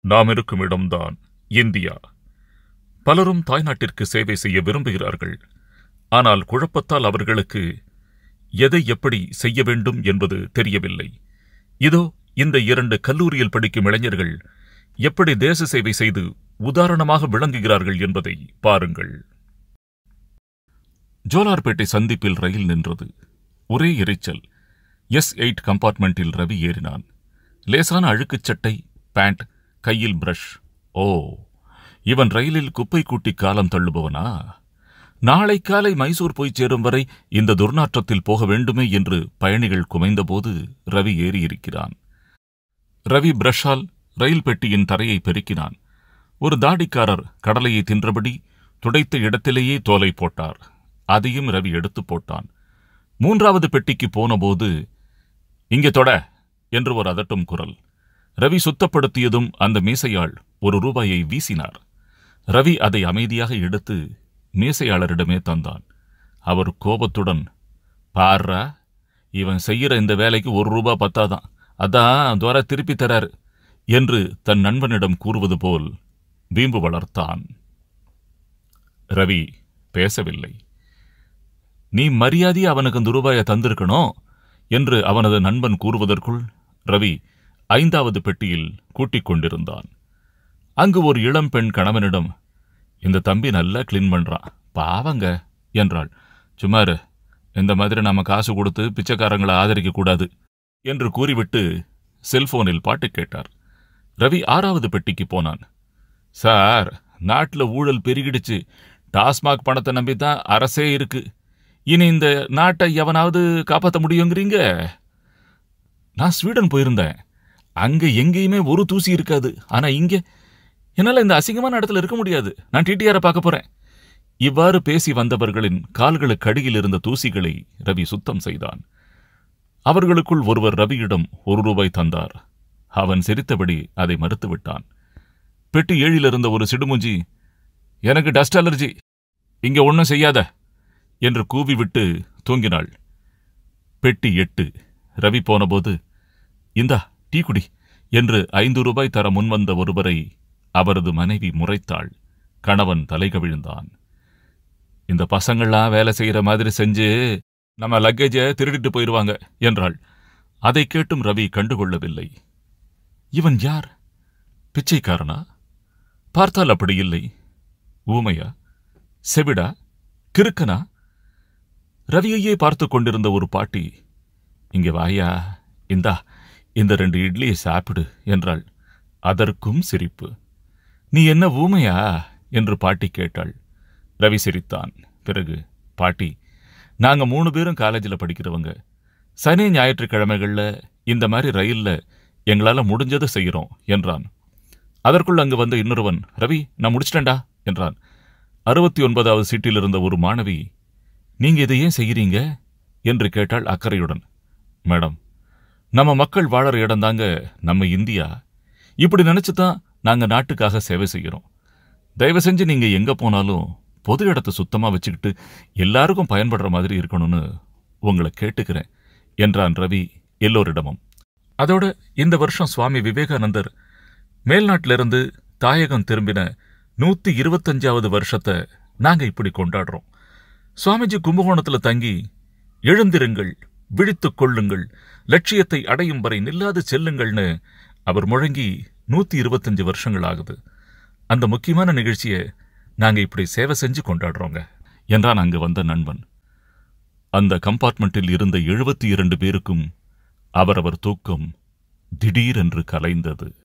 நாம் இருக்கும் இடம்தான் இந்தியா பலரும் தாய்நாட்டிற்கு சேவை செய்ய விரும்புகிறார்கள் ஆனால் குழப்பத்தால் அவர்களுக்கு எதை எப்படி செய்ய வேண்டும் என்பது தெரியவில்லை இதோ இந்த இரண்டு கல்லூரியில் படிக்கும் இளைஞர்கள் எப்படி தேச சேவை செய்து உதாரணமாக விளங்குகிறார்கள் என்பதை பாருங்கள் ஜோலார்பேட்டை சந்திப்பில் ரயில் நின்றது ஒரே இரைச்சல் எஸ் எயிட் கம்பார்ட்மெண்ட்டில் ரவி ஏறினான் லேசான அழுக்குச் சட்டை பேண்ட் கையில் பிரஷ் ஓ இவன் ரயிலில் குப்பை கூட்டி காலம் தள்ளுபவனா நாளை காலை மைசூர் போய் சேரும் வரை இந்த துர்நாற்றத்தில் போக வேண்டுமே என்று பயணிகள் குமைந்தபோது ரவி ஏறியிருக்கிறான் ரவி பிரஷால் ரயில் பெட்டியின் தரையை பெருக்கினான் ஒரு தாடிக்காரர் கடலையை தின்றபடி துடைத்த இடத்திலேயே தோலை போட்டார் அதையும் ரவி எடுத்து போட்டான் மூன்றாவது பெட்டிக்கு போனபோது இங்கே தொட என்று ஒரு அதட்டும் குரல் ரவி சுத்தப்படுத்தியதும் அந்த மீசையாள் ஒரு ரூபாயை வீசினார் ரவி அதை அமைதியாக எடுத்து மீசையாளரிடமே தந்தான் அவர் கோபத்துடன் பார்ரா இவன் செய்யற இந்த வேலைக்கு ஒரு ரூபா பத்தாதான் அதான் துவர திருப்பி தராரு என்று தன் நண்பனிடம் கூறுவது போல் வீம்பு வளர்த்தான் ரவி பேசவில்லை நீ மரியாதை அவனுக்கு அந்த ரூபாயை தந்திருக்கணும் என்று அவனது நண்பன் கூறுவதற்குள் ரவி ஐந்தாவது பெட்டியில் கூட்டிக் கொண்டிருந்தான் அங்கு ஒரு இளம் பெண் கணவனிடம் இந்த தம்பி நல்லா கிளீன் பண்றான் பாவங்க என்றாள் சுமாரு இந்த மாதிரி நம்ம காசு கொடுத்து பிச்சைக்காரங்களை ஆதரிக்க கூடாது என்று கூறிவிட்டு செல்போனில் பாட்டு கேட்டார் ரவி ஆறாவது பெட்டிக்கு போனான் சார் நாட்டில் ஊழல் பெருகிடுச்சு டாஸ்மாக் பணத்தை நம்பி தான் அரசே இருக்கு இனி இந்த நாட்டை எவனாவது காப்பாற்ற முடியுங்கிறீங்க நான் ஸ்வீடன் போயிருந்தேன் அங்க எங்கேயுமே ஒரு தூசி இருக்காது ஆனா இங்க என்னால இந்த அசிங்கமான இடத்துல இருக்க முடியாது நான் டிடிஆரை பார்க்க போறேன் இவ்வாறு பேசி வந்தவர்களின் கால்களுக்கு அடியில் இருந்த தூசிகளை ரவி சுத்தம் செய்தான் அவர்களுக்குள் ஒருவர் ரவியிடம் ஒரு ரூபாய் தந்தார் அவன் சிரித்தபடி அதை மறுத்துவிட்டான் பெட்டி ஏழில் இருந்த ஒரு சிடுமுஞ்சி எனக்கு டஸ்ட் அலர்ஜி இங்க ஒன்றும் செய்யாத என்று கூவிவிட்டு தூங்கினாள் பெட்டி எட்டு ரவி போனபோது இந்தா டீ குடி என்று ஐந்து ரூபாய் தர முன்வந்த ஒருவரை அவரது மனைவி முறைத்தாள் கணவன் தலைகவிழ்ந்தான் இந்த பசங்கள்லாம் வேலை செய்யற மாதிரி செஞ்சு நம்ம லக்கேஜை திருடிட்டு போயிருவாங்க என்றாள் அதை கேட்டும் ரவி கண்டுகொள்ளவில்லை இவன் யார் பிச்சைக்காரனா பார்த்தால் அப்படி இல்லை ஊமையா செவிடா கிறுக்கனா ரவியையே பார்த்து கொண்டிருந்த ஒரு பாட்டி இங்கே வாயா இந்தா இந்த ரெண்டு இட்லியை சாப்பிடு என்றாள் அதற்கும் சிரிப்பு நீ என்ன ஊமையா என்று பாட்டி கேட்டாள் ரவி சிரித்தான் பிறகு பாட்டி நாங்க மூணு பேரும் காலேஜில் படிக்கிறவங்க சனி ஞாயிற்றுக்கிழமைகள்ல இந்த மாதிரி ரயில்ல எங்களால முடிஞ்சதை செய்கிறோம் என்றான் அதற்குள் அங்கு வந்த இன்னொருவன் ரவி நான் முடிச்சிட்டேன்டா என்றான் அறுபத்தி ஒன்பதாவது சீட்டில் இருந்த ஒரு மாணவி நீங்க இதை ஏன் செய்கிறீங்க என்று கேட்டாள் அக்கறையுடன் மேடம் நம்ம மக்கள் வாழற இடம் தாங்க நம்ம இந்தியா இப்படி நினைச்சு தான் நாங்க நாட்டுக்காக சேவை செய்கிறோம் தயவு செஞ்சு நீங்க எங்க போனாலும் பொது இடத்தை சுத்தமா வச்சுக்கிட்டு எல்லாருக்கும் பயன்படுற மாதிரி இருக்கணும்னு உங்களை கேட்டுக்கிறேன் என்றான் ரவி எல்லோரிடமும் அதோட இந்த வருஷம் சுவாமி விவேகானந்தர் மேல்நாட்டிலிருந்து தாயகம் திரும்பின நூத்தி இருபத்தஞ்சாவது வருஷத்தை நாங்க இப்படி கொண்டாடுறோம் சுவாமிஜி கும்பகோணத்துல தங்கி எழுந்திருங்கள் விழித்துக் கொள்ளுங்கள் லட்சியத்தை அடையும் வரை நில்லாது செல்லுங்கள்னு அவர் முழங்கி நூத்தி இருபத்தஞ்சு வருஷங்கள் ஆகுது அந்த முக்கியமான நிகழ்ச்சியை நாங்க இப்படி சேவை செஞ்சு கொண்டாடுறோங்க என்றான் அங்கு வந்த நண்பன் அந்த கம்பார்ட்மெண்ட்டில் இருந்த எழுபத்தி இரண்டு பேருக்கும் அவரவர் தூக்கம் திடீரென்று கலைந்தது